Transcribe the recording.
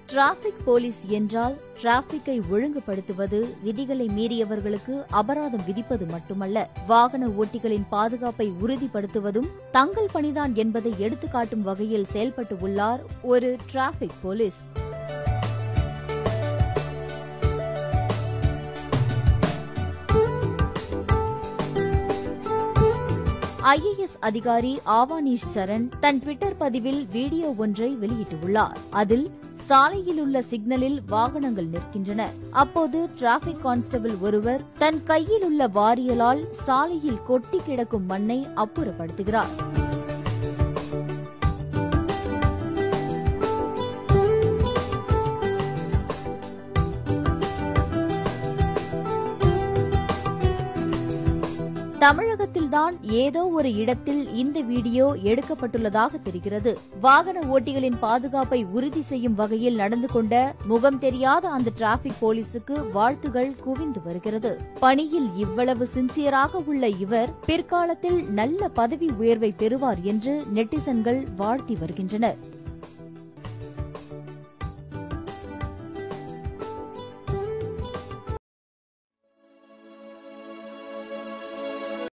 traffic police என்றால் டிராபிக்கை ஒழுங்குபடுத்துவது விதிகளை மீறியவர்களுக்கு அபராதம் விதிப்பது மட்டுமல்ல வாகன ஓட்டிகளின் பாதுகாப்பை உறுதிப்படுத்துவதும் தங்கள் பணிதான் என்பதை எடுத்துக்காட்டும் வகையில் செயல்பட்டு உள்ளார் ஒரு டிராபிக் போலீஸ் ஐஏஎஸ் அதிகாரி ஆவானீஷ் சரண் தன் ட்விட்டர் பதிவில் வீடியோ ஒன்றை வெளியிட்டுள்ளார் அதில் சாலையில் உள்ள சிக்னலில் வாகனங்கள் நிற்கின்றன அப்போது டிராபிக் கான்ஸ்டபிள் ஒருவர் தன் கையில் உள்ள வாரியலால் சாலையில் கொட்டி கிடக்கும் மண்ணை அப்புறப்படுத்துகிறார் தமிழகத்தில்தான் ஏதோ ஒரு இடத்தில் இந்த வீடியோ எடுக்கப்பட்டுள்ளதாக தெரிகிறது வாகன ஓட்டிகளின் பாதுகாப்பை உறுதி செய்யும் வகையில் நடந்து கொண்ட முகம் தெரியாத அந்த டிராபிக் போலீசுக்கு வாழ்த்துகள் குவிந்து வருகிறது பணியில் இவ்வளவு சின்சியராக உள்ள இவர் பிற்காலத்தில் நல்ல பதவி உயர்வை பெறுவார் என்று நெட்டிசன்கள் வாழ்த்தி வருகின்றனர்